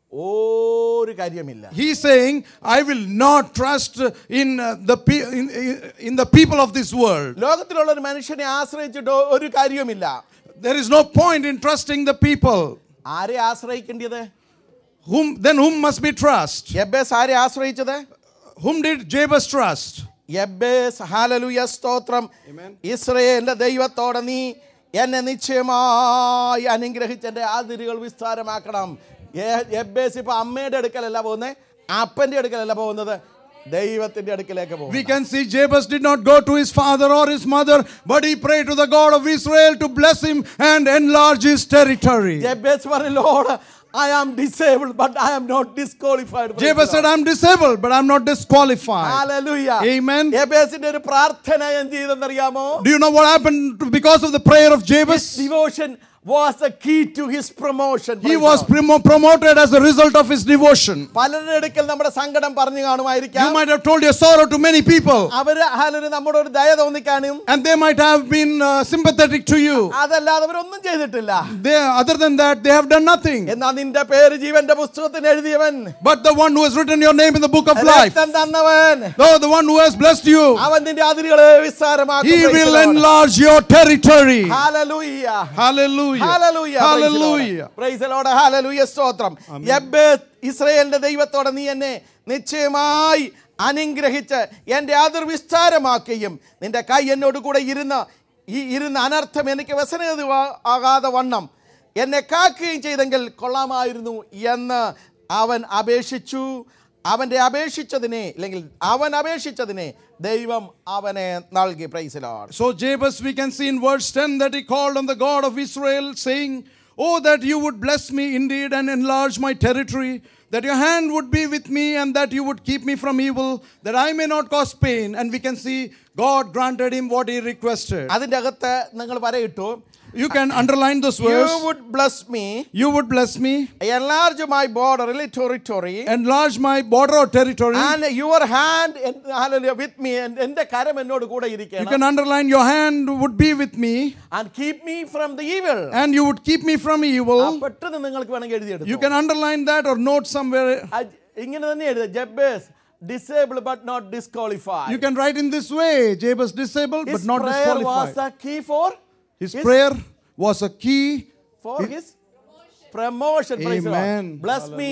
Speaker 1: ഒരു കാര്യമില്ല
Speaker 2: He's saying, I will not trust in, uh, the, pe- in, in the people of this world.
Speaker 1: ലോകത്തിലുള്ള ഒരു മനുഷ്യനെ ആശ്രയിച്ചിട്ട് ഒരു കാര്യവുമില്ല
Speaker 2: There is no point in trusting the people.
Speaker 1: ആരെ ആശ്രയിക്കേണ്ടത്
Speaker 2: Whom, then whom must we trust?
Speaker 1: Jabez ആരെ ആശ്രയിച്ചത്
Speaker 2: Whom did Jabez trust?
Speaker 1: Jabez ഹാലലുയ സ്തോത്രം ഇസ്രയേലിന്റെ ദൈവത്തോടെ നീ എന്നെ നിശ്ചയമായി അനുഗ്രഹിച്ച് എൻ്റെ അതിരുകൾ വിസ്താരമാക്കണം യെ- യബ്ബേസ് ഇപ്പൊ അമ്മയുടെ അടുക്കലല്ല പോകുന്നത് അപ്പന്റെ അടുക്കലല്ല പോകുന്നത് ദൈവത്തിന്റെ അടുക്കലേക്ക് പോകും
Speaker 2: We can see Jabez did not go to his father or his mother, but he prayed to the God of Israel to bless him and enlarge his territory.
Speaker 1: Jabez പറഞ്ഞു Lord I am disabled but I am not disqualified
Speaker 2: Jabez said, I'm disabled, but I'm not disqualified. Amen.
Speaker 1: യബേസിന്റെ ഒരു പ്രാർത്ഥന എന്ത് ചെയ്തെന്നറിയാമോ
Speaker 2: Do you know what happened because of the prayer of Jabez?
Speaker 1: Devotion was the key to his promotion
Speaker 2: He was promo- promoted as a result of his devotion.
Speaker 1: പലരുടെ അടുക്കൽ നമ്മുടെ സങ്കടം പറഞ്ഞു
Speaker 2: You
Speaker 1: കാണുമായിരിക്കാം
Speaker 2: might have told your sorrow to many people,
Speaker 1: അവര് ഹാലന് നമ്മുടെ ഒരു ദയ തോന്നിക്കാനും
Speaker 2: and they might have been uh, sympathetic to you.
Speaker 1: അതല്ലാതെ അവരൊന്നും ചെയ്തിട്ടില്ല
Speaker 2: They, other than that, they have done nothing.
Speaker 1: എന്നാ നിന്റെ പേര് ജീവന്റെ പുസ്തകത്തിന് എഴുതിയവൻ
Speaker 2: But the one who has written your name in the book of life,
Speaker 1: രക്തം തന്നവൻ
Speaker 2: though the one who has blessed you,
Speaker 1: അവൻ നിന്റെ അതിരുകളെ വിസ്താരമാക്കും
Speaker 2: he will enlarge your territory.
Speaker 1: Hallelujah
Speaker 2: Hallelujah.
Speaker 1: Hallelujah.
Speaker 2: Hallelujah.
Speaker 1: Praise the Lord. Hallelujah. സ്തോത്രം യബ്ബേസ് ഇസ്രയേലിന്റെ ദൈവത്തോടെ നീ എന്നെ നിശ്ചയമായി അനുഗ്രഹിച്ച് എൻ്റെ അതിർ വിസ്താരമാക്കുകയും നിന്റെ കൈ എന്നോട് കൂടെ ഇരുന്ന് ഈ ഇരുന്ന അനർത്ഥം എനിക്ക് വ്യസനത ആകാതെ വണ്ണം എന്നെ കാക്കുകയും ചെയ്തെങ്കിൽ കൊള്ളാമായിരുന്നു എന്ന് അവൻ അപേക്ഷിച്ചു അവൻ്റെ അപേക്ഷിച്ചതിനെ അല്ലെങ്കിൽ അവൻ അപേക്ഷിച്ചതിനെ ദൈവം അവനെ നൽകി പ്രൈസിലാണ്
Speaker 2: So Jabez, we can see in verse 10 that he called on the God of Israel, saying, Oh, that you would bless me indeed and enlarge my territory, that your hand would be with me, and that you would keep me from evil, that I may not cause pain. And we can see God granted him what he requested.
Speaker 1: അതിൻ്റെ അകത്ത് നിങ്ങൾ വരയിട്ടു
Speaker 2: You can underline those
Speaker 1: You
Speaker 2: words.
Speaker 1: would bless me,
Speaker 2: You would bless me,
Speaker 1: enlarge my border, really territory,
Speaker 2: enlarge my border or territory.
Speaker 1: and your hand en- hallelujah, with me, and എൻ്റെ കരം എന്നോട് കൂടെ
Speaker 2: You
Speaker 1: ഇരിക്കണം
Speaker 2: can underline your hand would be with me,
Speaker 1: and keep me from the evil.
Speaker 2: and you would keep me from
Speaker 1: ആ,
Speaker 2: evil.
Speaker 1: പെട്ടെന്ന് നിങ്ങൾക്ക് വേണമെങ്കിൽ
Speaker 2: You
Speaker 1: എഴുതിയെടുത്തു
Speaker 2: can underline that or note somewhere.
Speaker 1: ഇങ്ങനെ തന്നെ എഴുതുക Jabez disable but not
Speaker 2: You
Speaker 1: disqualified
Speaker 2: can write in this way Jabez disabled but not
Speaker 1: was
Speaker 2: disqualified.
Speaker 1: The key for
Speaker 2: His prayer was a key.
Speaker 1: for his promotion praise the Lord.
Speaker 2: Amen.
Speaker 1: bless me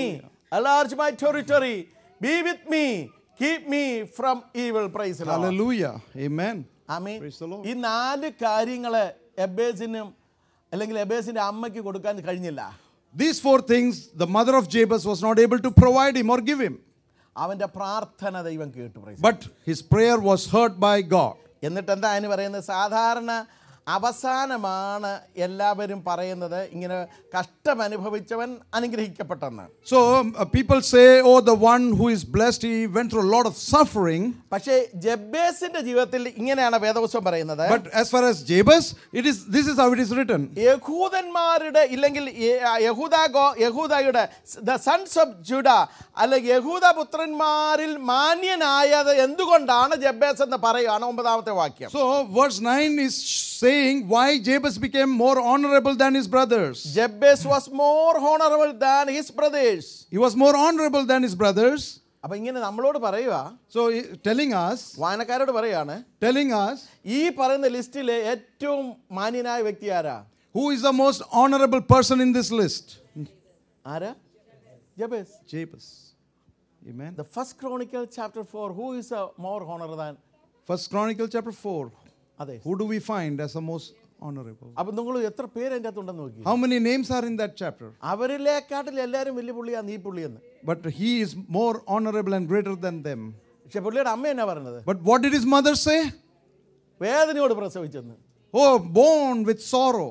Speaker 1: enlarge my territory be with me keep me from evil praise the Lord
Speaker 2: Hallelujah. Amen.
Speaker 1: Amen
Speaker 2: Praise the Lord.
Speaker 1: ഈ നാല് കാര്യങ്ങള് എബേസിനും അല്ലെങ്കിൽ എബേസിന്റെ അമ്മയ്ക്ക് കൊടുക്കാൻ കഴിഞ്ഞില്ല
Speaker 2: These four things the mother of Jabez was not able to provide him or give him.
Speaker 1: അവന്റെ പ്രാർത്ഥന ദൈവം കേട്ടു praise the
Speaker 2: But his prayer was heard by God.
Speaker 1: Lord. എന്നിട്ട് എന്താ അതിന് പറയുന്നത് സാധാരണ അവസാനമാണ് എല്ലാവരും പറയുന്നത് ഇങ്ങനെ കഷ്ടം അനുഭവിച്ചവൻ അനുഗ്രഹിക്കപ്പെട്ടെന്ന്
Speaker 2: So um, uh, people say, oh, the one who is blessed, he went through a lot of suffering.
Speaker 1: പക്ഷേ ജബ്ബേസിന്റെ ജീവിതത്തിൽ ഇങ്ങനെയാണ് വേദപുസ്തകം പറയുന്നത്
Speaker 2: But as far as Jabez, it is this is how it is written.
Speaker 1: യഹൂദന്മാരുടെ ഇല്ലെങ്കിൽ യ- യഹൂദ ഗോ യഹൂദയുടെ ദ സൺസ് ഓഫ് ജുഡ അല്ലെങ്കിൽ യഹൂദ പുത്രന്മാരിൽ മാന്യനായത് എന്തുകൊണ്ടാണ് ജബ്ബേസ് എന്ന് പറയുകയാണ് ഒമ്പതാമത്തെ വാക്യം
Speaker 2: So verse 9 is saying why Jabez became more honorable than his brothers.
Speaker 1: Jabez was more honourable than his brothers
Speaker 2: He was more honorable than his brothers.
Speaker 1: അപ്പൊ ഇങ്ങനെ നമ്മളോട് പറയുക
Speaker 2: So he- telling us,
Speaker 1: വായനക്കാരോട് പറയാണ്
Speaker 2: telling us
Speaker 1: ഈ പറയുന്ന ലിസ്റ്റിലെ ഏറ്റവും മാന്യനായ വ്യക്തി ആരാ
Speaker 2: who is the most honorable person in this list.
Speaker 1: ആരാ Jabez
Speaker 2: Jabez. Amen.
Speaker 1: The first chronicle chapter four who is a more honour than
Speaker 2: First Chronicle chapter 4.
Speaker 1: അതെ
Speaker 2: Who do we find as the most honorable?
Speaker 1: അപ്പൊ നിങ്ങൾ എത്ര പേര് അതിൻ്റെ അകത്തുണ്ടെന്ന് നോക്കി
Speaker 2: How many names are in that chapter?
Speaker 1: അവരിലേക്കാട്ടിൽ എല്ലാവരും വലിയ പുള്ളിയാണ് ഈ പുള്ളിയെന്ന്
Speaker 2: But he is more honorable and greater than them.
Speaker 1: പക്ഷെ പുള്ളിയുടെ അമ്മ എന്നാ പറഞ്ഞത്
Speaker 2: But what did his mother say?
Speaker 1: വേദനയോട് പ്രസവിച്ചെന്ന്
Speaker 2: Oh, born with sorrow.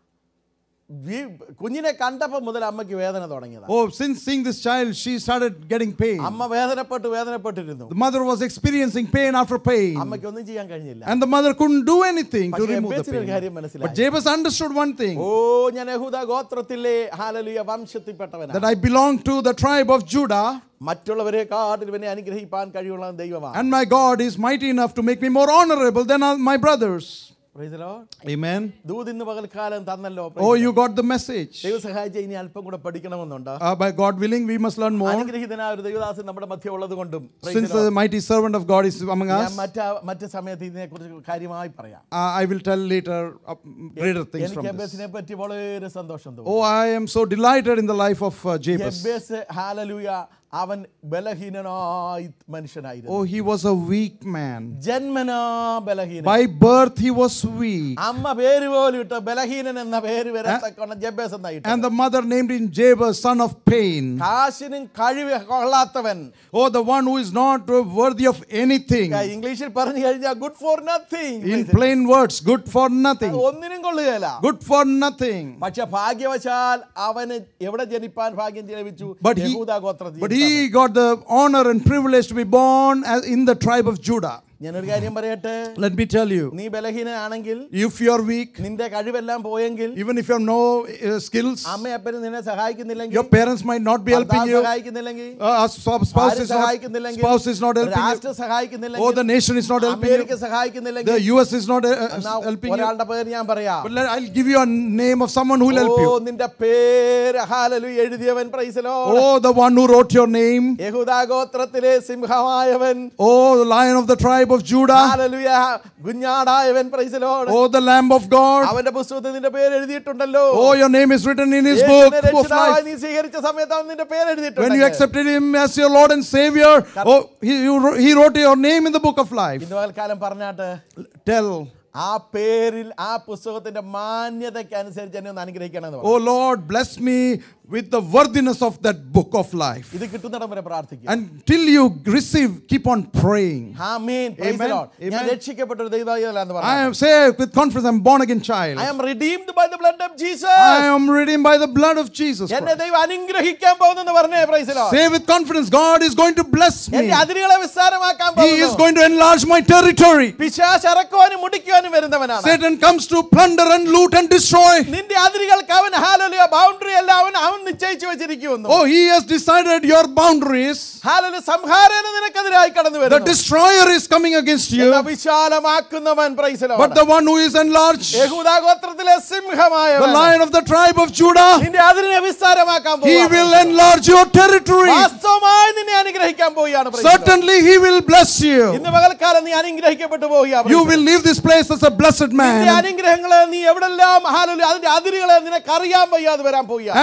Speaker 1: ഈ കുഞ്ഞിനെ കണ്ടപ്പോൾ മുതൽ അമ്മയ്ക്ക് വേദന തുടങ്ങിയതാണ്
Speaker 2: Oh, since seeing this child, she started getting pain.
Speaker 1: അമ്മ വേദനപ്പെട്ട് വേദനപ്പെട്ടിരുന്നു
Speaker 2: The mother was experiencing pain after pain.
Speaker 1: അമ്മയ്ക്ക് ഒന്നും ചെയ്യാൻ കഴിഞ്ഞില്ല
Speaker 2: And the mother couldn't do anything to
Speaker 1: പക്ഷേ
Speaker 2: remove the
Speaker 1: എബേസിന് ഒരു
Speaker 2: pain.
Speaker 1: കാര്യം മനസ്സിലായി
Speaker 2: But Jabez understood one thing
Speaker 1: ഓ ഞാൻ യഹൂദ ഗോത്രത്തിലെ ഹാലലിയ വംശത്തിൽപ്പെട്ടവനാണ്
Speaker 2: that I belong to the tribe of Judah,
Speaker 1: മറ്റുള്ളവരെ കാട്ടിൽ ഇവനെ അനുഗ്രഹിപ്പാൻ കഴിവുള്ള ദൈവമാണ്
Speaker 2: and my God is mighty enough to make me more honorable than all my brothers.
Speaker 1: Praise the Lord.
Speaker 2: Amen.
Speaker 1: ദൂത് ഇന്ന് പകൽക്കാലം തന്നല്ലോ
Speaker 2: Oh, you got the message.
Speaker 1: ദൈവം സഹായിച്ച ഇനി അല്പം കൂടെ പഠിക്കണമെന്നുണ്ട്
Speaker 2: Uh, by God willing, we must learn more.
Speaker 1: അനുഗ്രഹീതനായ ഒരു ദൈവദാസൻ നമ്മുടെ മധ്യ ഉള്ളത് കൊണ്ടും praise
Speaker 2: Since
Speaker 1: the Lord.
Speaker 2: the mighty servant of God is among
Speaker 1: ഞാൻ
Speaker 2: us,
Speaker 1: മറ്റ മറ്റു സമയത്ത് ഇതിനെക്കുറിച്ച് കാര്യമായി പറയാം
Speaker 2: uh, I will tell later uh, greater things
Speaker 1: എനിക്ക്
Speaker 2: from this.
Speaker 1: എബേസിനെ പറ്റി വളരെ സന്തോഷം തോന്നി
Speaker 2: Oh, I am so delighted in the life of uh, Jabez.
Speaker 1: എബേസ് ഹാലലൂയ അവൻ ബലഹീനനായി മനുഷ്യനായിരുന്നു
Speaker 2: Oh, he was a weak man.
Speaker 1: ജന്മനാ ബലഹീനൻ
Speaker 2: By birth, he was weak.
Speaker 1: അമ്മ പേര് പോലും ഇട്ട് ബലഹീനൻ എന്ന പേര് വരത്തക്കൊണ്ട് ജബ്ബേസ് എന്നായിട്ട്
Speaker 2: And the mother named him Jabez, son of pain.
Speaker 1: കാശിനും കഴിവ് കൊള്ളാത്തവൻ
Speaker 2: Oh, the one who is not uh, worthy of anything.
Speaker 1: ഇംഗ്ലീഷിൽ പറഞ്ഞു കഴിഞ്ഞാൽ good for nothing
Speaker 2: In plain words, good for nothing.
Speaker 1: ഒന്നിനും കൊള്ളുകയില്ല
Speaker 2: Good for nothing.
Speaker 1: പക്ഷെ ഭാഗ്യവശാൽ അവന് എവിടെ ജനിപ്പാൻ ഭാഗ്യം ലഭിച്ചു
Speaker 2: But he,
Speaker 1: യഹൂദാ ഗോത്രത്തിൽ
Speaker 2: but he got the honor and privilege to be born as in the tribe of Judah.
Speaker 1: ഞാനൊരു കാര്യം പറയട്ടെ
Speaker 2: Let me tell you,
Speaker 1: നീ ബലഹീനനാണെങ്കിൽ
Speaker 2: if you are weak,
Speaker 1: നിന്റെ കഴിവെല്ലാം പോയെങ്കിൽ
Speaker 2: even if you have no uh, skills,
Speaker 1: അമ്മയപ്പനും നിന്നെ സഹായിക്കുന്നില്ലെങ്കിൽ
Speaker 2: your parents might not be helping
Speaker 1: ഭർത്താവ്
Speaker 2: you.
Speaker 1: സഹായിക്കുന്നില്ലെങ്കിൽ
Speaker 2: Uh, a sp- spouse
Speaker 1: ആരും
Speaker 2: is not,
Speaker 1: സഹായിക്കുന്നില്ലെങ്കിൽ
Speaker 2: spouse is not helping
Speaker 1: രാഷ്ട്രം
Speaker 2: you.
Speaker 1: സഹായിക്കുന്നില്ലെങ്കിൽ
Speaker 2: Oh, the nation is not helping
Speaker 1: America
Speaker 2: you.
Speaker 1: സഹായിക്കുന്നില്ലെങ്കിൽ
Speaker 2: The US is not uh, uh,
Speaker 1: എന്നാ
Speaker 2: helping you.
Speaker 1: ഒരാളുടെ പേര് ഞാൻ പറയാം
Speaker 2: But let, I'll give you a name of someone who will help
Speaker 1: oh
Speaker 2: you.
Speaker 1: നിന്റെ പേര് ഹാലലു എഴുതിയവൻ പ്രൈസലോ
Speaker 2: Oh, the one who wrote your name.
Speaker 1: യഹൂദാഗോത്രത്തിലെ സിംഹമായവൻ
Speaker 2: Oh, the lion of the tribe of Judah.
Speaker 1: Hallelujah കുഞ്ഞാടായവൻ praise the Lord
Speaker 2: Oh, the lamb of God.
Speaker 1: അവന്റെ പുസ്തകത്തിൽ നിന്റെ പേര് എഴുതിയിട്ടുണ്ടല്ലോ
Speaker 2: Oh, your name is written in his
Speaker 1: യേശുവിനെ
Speaker 2: book of
Speaker 1: രക്ഷിതാവായി
Speaker 2: life.
Speaker 1: നീ സ്വീകരിച്ച സമയത്ത് അവൻ നിന്റെ പേര്
Speaker 2: When you
Speaker 1: എഴുതിയിട്ടുണ്ട്
Speaker 2: accepted him as your Lord and Savior, oh, he, you, wrote- he wrote your name in the book of life.
Speaker 1: ഇന്ന് പകൽക്കാലം പറഞ്ഞാട്ട്
Speaker 2: Tell,
Speaker 1: ആ പേരിൽ ആ പുസ്തകത്തിന്റെ മാന്യതയ്ക്ക് അനുസരിച്ച് എന്നെ ഒന്ന് അനുഗ്രഹിക്കണമെന്ന് പറഞ്ഞു.
Speaker 2: oh Lord, bless me with the worthiness of that book of life.
Speaker 1: ഇത് കിട്ടുന്നിടം വരെ പ്രാർത്ഥിക്കും
Speaker 2: Until you receive, keep on praying.
Speaker 1: Amen. Praise the
Speaker 2: Amen.
Speaker 1: Lord. ഞാൻ
Speaker 2: Amen.
Speaker 1: രക്ഷിക്കപ്പെട്ട ഒരു ദൈവമല്ല എന്ന്
Speaker 2: I
Speaker 1: പറഞ്ഞു
Speaker 2: am say with confidence, I'm born again child.
Speaker 1: I am redeemed by the blood of Jesus.
Speaker 2: I am redeemed by the blood of Jesus.
Speaker 1: എന്നെ
Speaker 2: Christ.
Speaker 1: ദൈവം അനുഗ്രഹിക്കാൻ പോകുന്നെന്ന് പറഞ്ഞേ praise Lord.
Speaker 2: Say with confidence, God is going to bless me.
Speaker 1: എന്റെ അതിരുകളെ വിസ്താരമാക്കാൻ
Speaker 2: He is
Speaker 1: പോകുന്നു
Speaker 2: going to enlarge my territory.
Speaker 1: പിശാച് അറക്കുവാനും മുടിക്കുവാനും വരുന്നവനാണ്
Speaker 2: Satan comes to plunder and loot and destroy.
Speaker 1: നിന്റെ അതിരുകൾക്ക് അവൻ ഹാലലിയ ബൗണ്ടറി എല്ലാം അവൻ അവൻ നിശ്ചയിച്ചു വെച്ചിരിക്കുന്നു
Speaker 2: Oh, he has decided your boundaries.
Speaker 1: ഹാലലു സംഹാരന നിനക്കെതിരായി കടന്നു
Speaker 2: The
Speaker 1: വരുന്നു
Speaker 2: destroyer is coming against
Speaker 1: എന്നാ
Speaker 2: you.
Speaker 1: വിശാലമാക്കുന്നവൻ praise
Speaker 2: But
Speaker 1: Lord.
Speaker 2: the one who is enlarged,
Speaker 1: യഹൂദാ ഗോത്രത്തിലെ
Speaker 2: the
Speaker 1: സിംഹമായവൻ
Speaker 2: lion of the tribe of Judah,
Speaker 1: നിന്റെ അതിരിനെ വിസ്താരമാക്കാൻ
Speaker 2: he
Speaker 1: പോവുകയാണ്.
Speaker 2: will enlarge your territory.
Speaker 1: വാസ്തവമായി നിന്നെ അനുഗ്രഹിക്കാൻ പോവുകയാണ് praise the Lord.
Speaker 2: Certainly, he will bless you.
Speaker 1: ഇന്ന് പകൽക്കാലം നീ അനുഗ്രഹിക്കപ്പെട്ടു പോവുകയാണ് praise
Speaker 2: You
Speaker 1: the Lord.
Speaker 2: will leave this place as a blessed
Speaker 1: നിന്റെ
Speaker 2: man.
Speaker 1: അനുഗ്രഹങ്ങളെ നീ എവിടെല്ലാം ഹാലലു അതിന്റെ അതിരുകളെ നിനക്ക് അറിയാൻ വയ്യാതെ വരാൻ പോവുകയാണ്
Speaker 2: And the,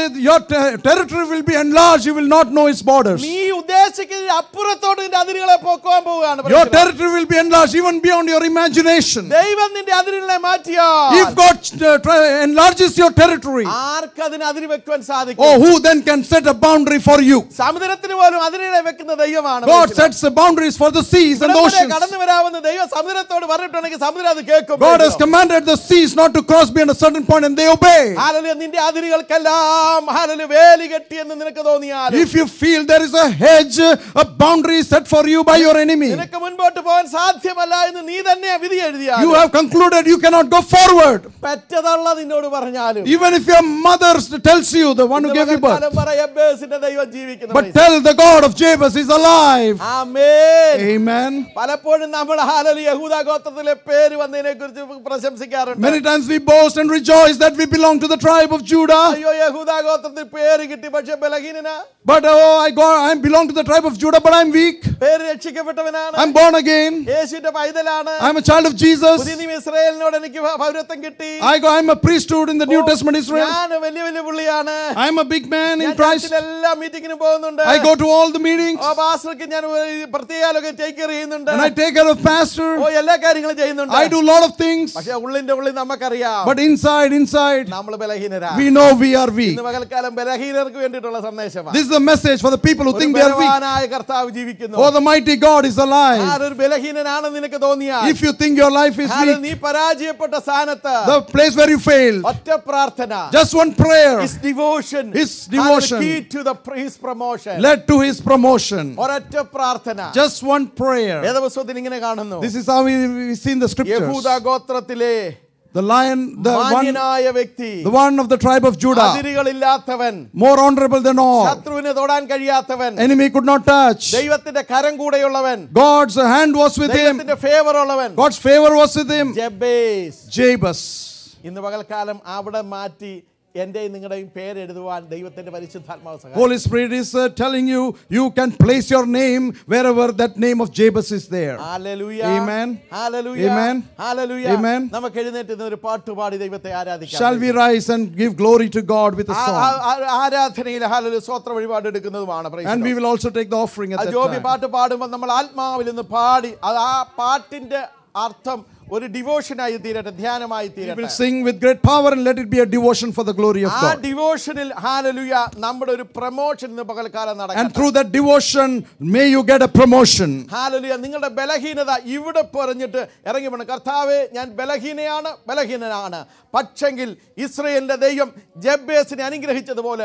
Speaker 2: your ter- territory will be enlarged, you will not know its borders.
Speaker 1: നീ ഉദ്ദേശിക്കുന്ന അപ്പുറത്തോട്ട് നിന്റെ അതിരുകളെ പോക്കുവാൻ പോവുകയാണ്
Speaker 2: Your
Speaker 1: praise
Speaker 2: territory will be enlarged even beyond your imagination.
Speaker 1: ദൈവം നിന്റെ അതിരുകളെ മാറ്റിയോ
Speaker 2: If God uh, try- enlarges your territory,
Speaker 1: ആർക്ക് അതിന് അതിര് വെക്കുവാൻ സാധിക്കും
Speaker 2: oh, who then can set a boundary for you?
Speaker 1: സമുദ്രത്തിന് പോലും അതിരുകളെ വെക്കുന്ന ദൈവമാണ്
Speaker 2: God
Speaker 1: praise
Speaker 2: sets the boundaries for the seas and
Speaker 1: ഇവിടം വരെ
Speaker 2: oceans.
Speaker 1: കടന്നു വരാമെന്ന് ദൈവം സമുദ്രത്തോട് പറഞ്ഞിട്ടുണ്ടെങ്കിൽ സമുദ്രം അത് കേൾക്കും
Speaker 2: God has commanded the seas not to cross beyond a certain point and they obey.
Speaker 1: ഹാലലൂയ, നിന്റെ അതിരുകൾക്കെല്ലാം ഹാലലു വേലി കെട്ടിയെന്ന് നിനക്ക് തോന്നിയാൽ
Speaker 2: If you feel there is a hedge, a boundary set for you by your enemy,
Speaker 1: നിനക്ക് മുൻപോട്ട് പോകാൻ സാധ്യമല്ല എന്ന് നീ തന്നെ വിധി എഴുതിയാൽ
Speaker 2: you have concluded you cannot go forward.
Speaker 1: പെറ്റതള്ള നിന്നോട് പറഞ്ഞാലും
Speaker 2: Even if your mother tells you, the one who gave you birth,
Speaker 1: കാലം പറ എബ്ബേസിന്റെ ദൈവം ജീവിക്കുന്നു
Speaker 2: but tell the God of Jabez is alive.
Speaker 1: Amen
Speaker 2: Amen.
Speaker 1: പലപ്പോഴും നമ്മൾ ഹാലലു യഹൂദ ഗോത്രത്തിലെ പേര് വന്നതിനെ കുറിച്ച് പ്രശംസിക്കാറുണ്ട്
Speaker 2: Many times we boast and rejoice that we belong to the tribe of Judah.
Speaker 1: അയ്യോ യഹൂദ ഗോത്രത്തിൽ പേര് കിട്ടി പക്ഷെ ബലഹീനന
Speaker 2: But oh, I go, I belong to the tribe of Judah, but I'm weak.
Speaker 1: പേര് രക്ഷിക്കപ്പെട്ടവനാണ്
Speaker 2: I'm born again.
Speaker 1: യേശുവിന്റെ പൈതലാണ്
Speaker 2: I'm a child of Jesus.
Speaker 1: പുതിയ നിയമ ഇസ്രായേലിനോട് എനിക്ക് പ- പൗരത്വം കിട്ടി
Speaker 2: I go, I'm a priesthood in the New Testament Israel.
Speaker 1: ഞാൻ വലിയ വലിയ പുള്ളിയാണ്
Speaker 2: I'm a big man in
Speaker 1: ഞാൻ
Speaker 2: Christ.
Speaker 1: ചർച്ചിലെല്ലാ മീറ്റിങ്ങിനും പോകുന്നുണ്ട്
Speaker 2: I go to all the meetings
Speaker 1: ഓ പാസ്റ്റർക്ക് ഞാൻ ഒരു പ്രത്യേക ടേക്ക് കെയർ ചെയ്യുന്നുണ്ട്
Speaker 2: and I take care of pastor.
Speaker 1: ഓ എല്ലാ കാര്യങ്ങളും ചെയ്യുന്നുണ്ട്
Speaker 2: I do a lot of things.
Speaker 1: പക്ഷെ ഉള്ളിന്റെ ഉള്ളിൽ നമുക്കറിയാം
Speaker 2: But inside, inside,
Speaker 1: നമ്മൾ ബലഹീനരാ
Speaker 2: we know we are weak.
Speaker 1: ഇന്ന് പകൽക്കാലം ബലഹീനർക്ക് വേണ്ടിയിട്ടുള്ള സന്ദേശമാണ്
Speaker 2: This is the message for the people who
Speaker 1: ഒരു
Speaker 2: think they are weak.
Speaker 1: ബലവാനായ കർത്താവ് ജീവിക്കുന്നു
Speaker 2: Oh, the mighty God is alive.
Speaker 1: ആരൊരു ബലഹീനനാണെന്ന് നിനക്ക് തോന്നിയാൽ
Speaker 2: If you think your life is
Speaker 1: ആര്
Speaker 2: weak,
Speaker 1: നീ പരാജയപ്പെട്ട സ്ഥാനത്ത്
Speaker 2: the place where you failed,
Speaker 1: ഒറ്റ പ്രാർത്ഥന
Speaker 2: just one prayer
Speaker 1: His devotion
Speaker 2: His devotion.
Speaker 1: key to the his promotion
Speaker 2: led to his promotion.
Speaker 1: ഒരൊറ്റ പ്രാർത്ഥന
Speaker 2: Just one prayer.
Speaker 1: വേദപുസ്തകത്തിൽ ഇങ്ങനെ കാണുന്നു
Speaker 2: This is how we, we see in the scriptures.
Speaker 1: യഹൂദ ഗോത്രത്തിലെ
Speaker 2: The lion, the one,
Speaker 1: മാന്യനായ വ്യക്തി
Speaker 2: the one of the tribe of Judah,
Speaker 1: അതിരുകളില്ലാത്തവൻ
Speaker 2: more honorable than all.
Speaker 1: ശത്രുവിനെ തൊടാൻ കഴിയാത്തവൻ
Speaker 2: Enemy could not touch.
Speaker 1: ദൈവത്തിന്റെ കരം കൂടെയുള്ളവൻ
Speaker 2: God's hand was with him.
Speaker 1: ദൈവത്തിന്റെ ഫേവർ ഉള്ളവൻ
Speaker 2: God's favor was with him.
Speaker 1: Jabez
Speaker 2: Jabez.
Speaker 1: ഇന്ന് പകൽക്കാലം അവിടെ മാറ്റി എന്റെയും നിങ്ങളുടെയും പേരെഴുതുവാൻ ദൈവത്തിന്റെ പരിശുദ്ധാത്മാവ് സഹായിക്കും
Speaker 2: Holy Spirit is uh, telling you, you can place your name wherever that name of Jabez is there.
Speaker 1: ഹല്ലേലൂയ.
Speaker 2: Amen.
Speaker 1: ഹല്ലേലൂയ.
Speaker 2: Amen.
Speaker 1: ഹല്ലേലൂയ.
Speaker 2: Amen.
Speaker 1: നമുക്ക് എഴുന്നേറ്റ് നിന്ന് ഒരു പാട്ടുപാടി ദൈവത്തെ ആരാധിക്കാം
Speaker 2: Shall we rise and give glory to God with a
Speaker 1: ആ-
Speaker 2: song?
Speaker 1: ആ- ആ- ആരാധനയിൽ ഹല്ലേലൂയ സ്വത്ര വഴിപാട് എടുക്കുന്നതുമാണ് praise
Speaker 2: And
Speaker 1: the
Speaker 2: we
Speaker 1: Lord.
Speaker 2: will also take the offering at
Speaker 1: ആ
Speaker 2: that
Speaker 1: ജോബി
Speaker 2: time.
Speaker 1: പാട്ട് പാടുമ്പോൾ നമ്മൾ ആത്മാവിൽ നിന്ന് പാടി അത് ആ പാട്ടിന്റെ അർത്ഥം ഒരു ഡിവോഷനായി തീരട്ടെ ധ്യാനമായി
Speaker 2: We
Speaker 1: തീരട്ടെ
Speaker 2: will sing with great power and let it be a devotion for the glory of
Speaker 1: ആ
Speaker 2: God.
Speaker 1: ഡിവോഷനിൽ ഹാലലുയ നമ്മുടെ ഒരു പ്രൊമോഷൻ ഇന്ന് പകൽക്കാലം
Speaker 2: And
Speaker 1: നടക്കും
Speaker 2: through that devotion, may you get a promotion.
Speaker 1: ഹാലലുയ നിങ്ങളുടെ ബലഹീനത ഇവിടെ പറഞ്ഞിട്ട് ഇറങ്ങി വേണം കർത്താവെ ഞാൻ ബലഹീനയാണ് ബലഹീനനാണ് പക്ഷെങ്കിൽ ഇസ്രയേലിന്റെ ദൈവം ജബ്ബേസിനെ അനുഗ്രഹിച്ചതുപോലെ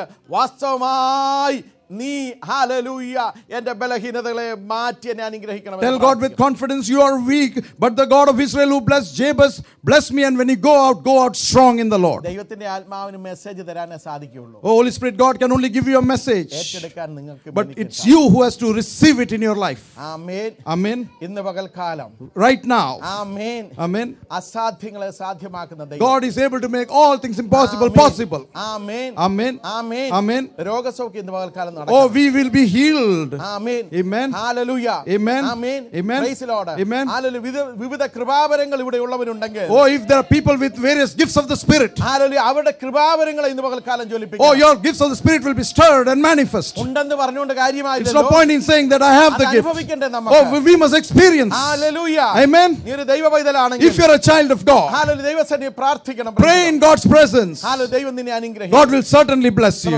Speaker 1: വാസ്തവമായി നീ ഹാലലൂയ എന്റെ ബലഹീനതകളെ മാറ്റി എന്നെ അനുഗ്രഹിക്കണം
Speaker 2: Tell God with confidence, you are weak, but the God of Israel who blessed Jabez, bless me, and when you go out, go out strong in the Lord.
Speaker 1: ദൈവത്തിന്റെ ആത്മാവിന് മെസ്സേജ് തരാനേ സാധിക്കുള്ളൂ
Speaker 2: Oh, Holy Spirit, God can only give you a message,
Speaker 1: ഏറ്റെടുക്കാൻ നിങ്ങൾക്ക്
Speaker 2: but it's you who has to receive it in your life.
Speaker 1: Amen
Speaker 2: Amen.
Speaker 1: ഇന്ന് പകൽക്കാലം
Speaker 2: Right now.
Speaker 1: ആമേൻ
Speaker 2: Amen.
Speaker 1: അസാധ്യങ്ങളെ സാധ്യമാക്കുന്ന ദൈവം
Speaker 2: God is able to make all things impossible
Speaker 1: amen.
Speaker 2: possible.
Speaker 1: Amen
Speaker 2: Amen.
Speaker 1: ആമേൻ
Speaker 2: Amen.
Speaker 1: രോഗസൗഖ്യം ഇന്ന് പകൽക്കാലം
Speaker 2: Oh,
Speaker 1: നടക്കും
Speaker 2: we will be healed.
Speaker 1: ആമേൻ
Speaker 2: Amen.
Speaker 1: ഹല്ലേലൂയ
Speaker 2: Amen.
Speaker 1: ആമേൻ
Speaker 2: Amen.
Speaker 1: Praise the Lord
Speaker 2: Amen.
Speaker 1: ഹല്ലേലൂയ വിവിധ- വിവിധ കൃപാവരങ്ങൾ ഇവിടെ ഉള്ളവരുണ്ടെങ്കിൽ
Speaker 2: Oh, if there are people with various gifts of the Spirit,
Speaker 1: ഹല്ലേലൂയ അവരുടെ കൃപാവരങ്ങളെ ഇന്ന് പകൽക്കാലം
Speaker 2: oh,
Speaker 1: ജ്വലിപ്പിക്കും
Speaker 2: your gifts of the Spirit will be stirred and manifest.
Speaker 1: ഉണ്ടെന്ന് പറഞ്ഞുകൊണ്ട്
Speaker 2: It's no
Speaker 1: കാര്യമായില്ലല്ലോ
Speaker 2: point in saying that I have
Speaker 1: അത്
Speaker 2: the gift.
Speaker 1: അനുഭവിക്കണ്ടേ
Speaker 2: Oh,
Speaker 1: നമുക്ക്
Speaker 2: we- we must experience.
Speaker 1: ഹല്ലേലൂയ
Speaker 2: Amen.
Speaker 1: നീ ഒരു ദൈവ പൈതലാണെങ്കിൽ
Speaker 2: If you're a child of God,
Speaker 1: ഹല്ലേലൂയ ദൈവസന്നിധി പ്രാർത്ഥിക്കണം
Speaker 2: pray in God's presence.
Speaker 1: Hallelujah ദൈവം നിന്നെ അനുഗ്രഹിക്കും
Speaker 2: God will certainly bless you.